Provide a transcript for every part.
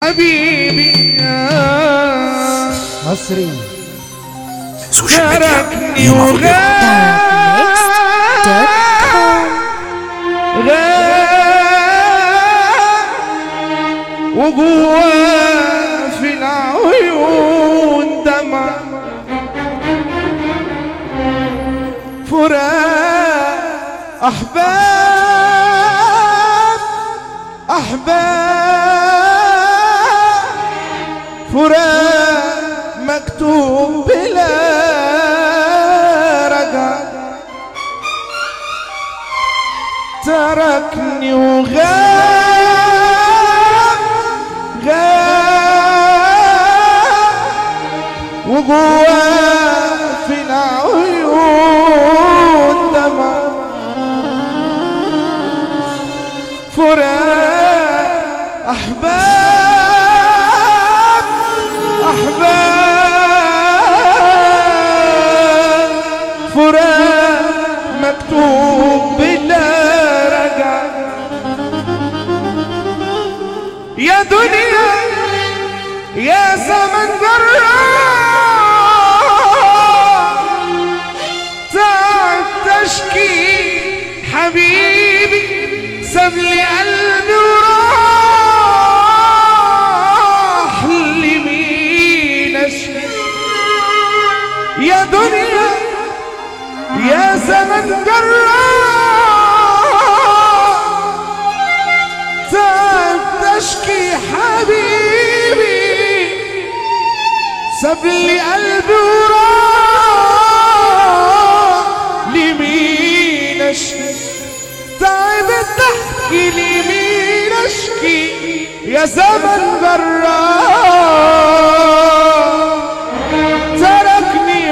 حبيبي مصري سوشيال ميديا تركني يوم أبو اليوم. وغاب غاب وجواه في العيون دمع فراق أحباب أحباب فراق مكتوب بلا رجع تركني وغاب غاب وجواه في العيون دمع فراق أحباب أحباب فراق مكتوب بلا رجع يا دنيا يا زمن جرار تعب تشكي حبيبي ساب لي قلبي وراح لمين اشكي يا دنيا يا زمن جرار تعب تشكي حبيبي ساب لي قلبي وراح لمين اشكي تعبت تحكي لمين اشكي يا زمن جرار تركني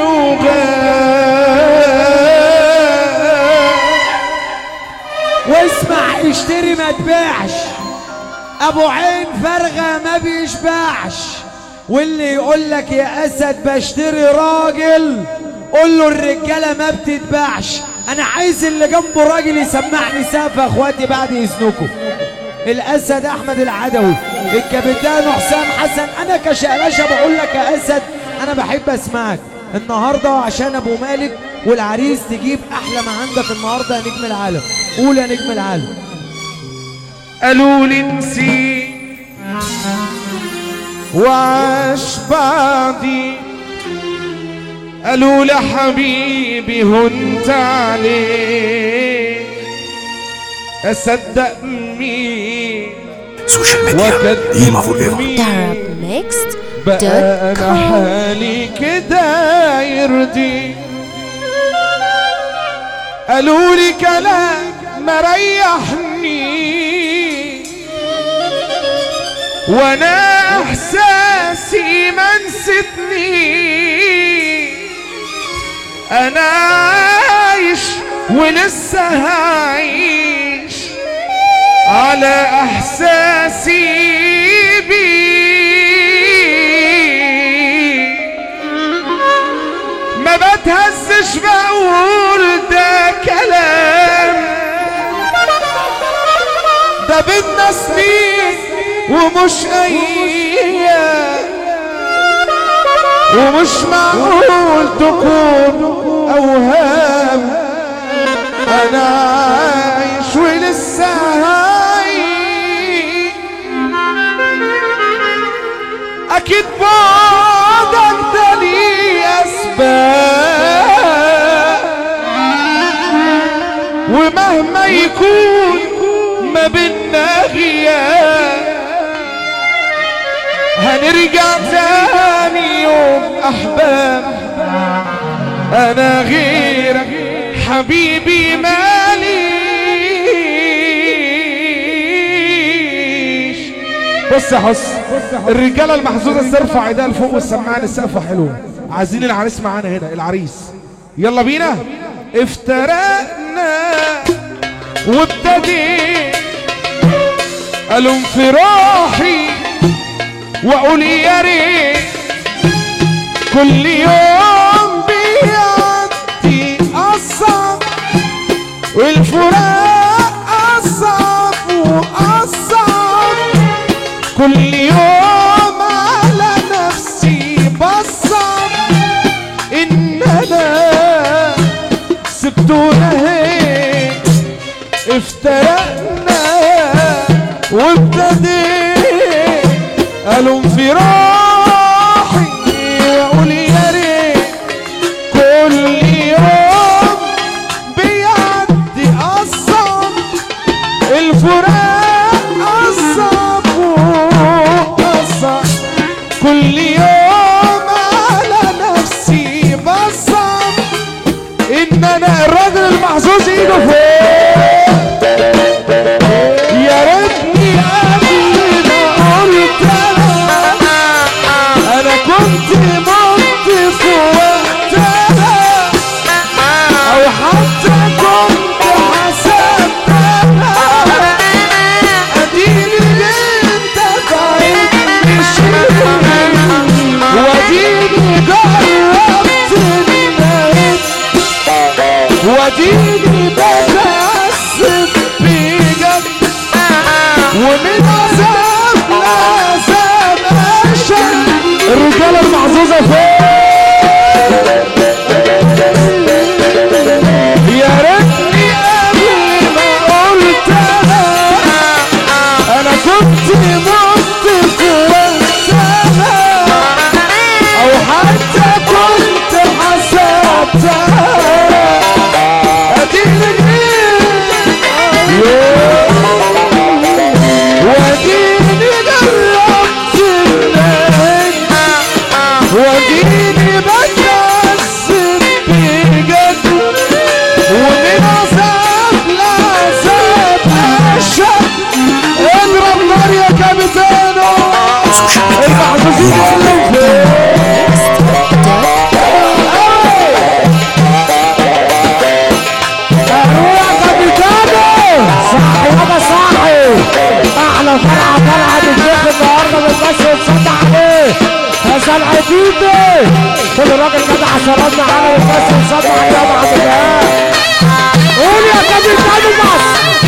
وغاب واسمع اشتري ما تبيعش ابو عين فارغه ما بيشبعش واللي يقول لك يا اسد بشتري راجل قول له الرجاله ما بتتباعش انا عايز اللي جنبه راجل يسمعني سقف اخواتي بعد اذنكم الاسد احمد العدوي الكابتن حسام حسن انا كشقلاشه بقول لك يا اسد انا بحب اسمعك النهارده عشان ابو مالك والعريس تجيب احلى ما عندك النهارده يا نجم العالم قول يا نجم العالم قالوا لي نسيت وعاش بعدي قالوا لي حبيبي هنت عليه اصدق مين سوشيال ميديا يوم أبو اليوم. وكذب Darab بقى انا Mixed.com حالي كده يرضي قالوا لي كلام مريحني وانا احساسي ما نسيتني انا عايش ولسه هعيش على احساسي بيه ما بتهزش بقول ده كلام ده بينا سنين ومش ايام ومش معقول تكون اوهام انا عايش ولسه هعيش اكيد بعدك ده ليه اسباب ومهما يكون ما بينا غياب هنرجع تاني يوم احباب انا غيرك حبيبي ماليش بص يا حس الرجاله المحظوظه ترفع ايديها لفوق والسماعه السقفه حلوه عايزين العريس معانا هنا العريس يلا بينا افترقنا وابتديت الوم في روحي واقول يا ريت كل يوم بيعدي اصعب والفراق اصعب واصعب كل يوم ألوم في روحي وأقول يا ريت كل يوم بيعدي أصعب الفراق أصعب وأصعب كل يوم على نفسي بصعب إن أنا الراجل المحظوظ إيده فوق يا ريتني قبل ما قلت أنا أنا كنت مت في وقتها أو حتى كنت حسبتها أديني أنت بعيدني شيء وأديني جربت النهاية وأديني بتعذب بجد ومن عذاب لعذاب أشد الرجالة المحظوظة فين يا ريتني قبل ما قلتها انا كنت مت في وقتها او حتى كنت حسبتها اديني واديني جربت النهاية واديني بتعذب بجد ومن عذاب لعذاب اشد اضرب نار يا كابتنو المحظوظين يقولوا فين يا كابتنو صاحي يابا صاحي احلى فرحه فرحه بالضيف النهارده بالبس وتصدق عليه حسن عتيبي كل راجل جدع عشرات معانا بالبس وتصدق عليه يا ابو عبد الله قول يا كابتنو بس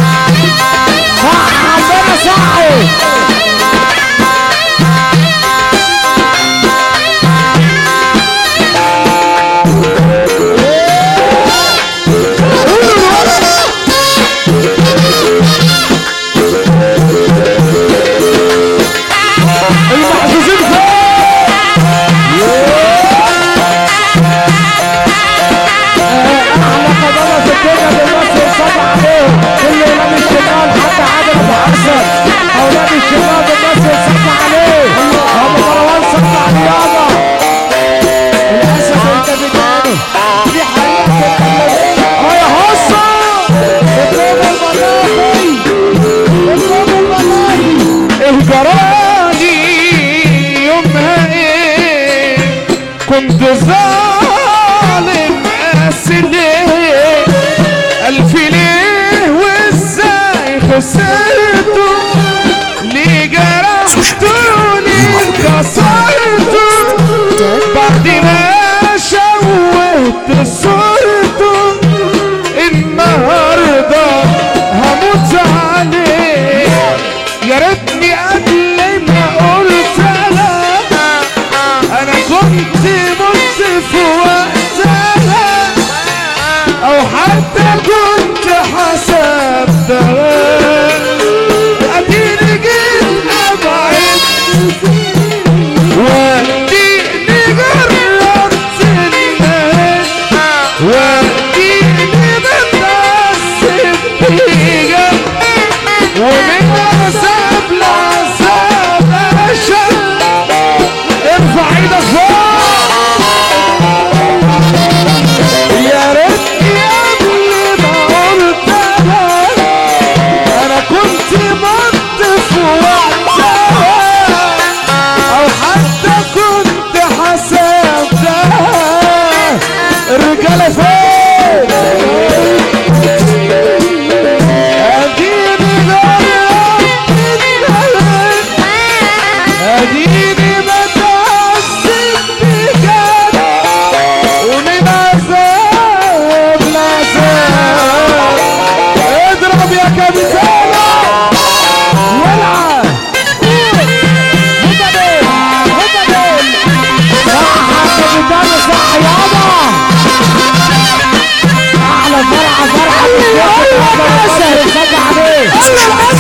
صح عندنا صاحي المحظوظين فين احلى قضايا في الدنيا بالبس وتصدق عليه كل ولاد الشمال حتى عادل ابو حسن اولاد الشمال بالبس وتصدق عليه ابو مروان صدق عليه يابا للاسف الكابتن دي حقيقه اه يا هصة اطلب المناخي اطلب المناخي الجرادي يومها ايه كنت ظالم قاسي ليه الف ليه وازاي خسرته ليه جرحتوني كسرته بعد ما شوهت صورته النهارده هموت عليه يا ريتني قبل ما قلت لا انا كنت مت في وقتها او حتى كنت حسبتها اديني جيت ابعد واديني جربت الناس واديني بتعذب بيها ومن عذاب لعذاب اشد ارفع ايدك فوق يا ريتني قبل ما قلتها انا كنت مت في وقتها او حتى كنت حسبتها الرجاله فين اديني جربت النهاية اديني بتعذب بجد ومن عذاب لعذاب اضرب يا كابتن ولع صح يا كابتن صح يابا احلى فرحه فرحه بالضيف النهارده بالبس وتصدق عليه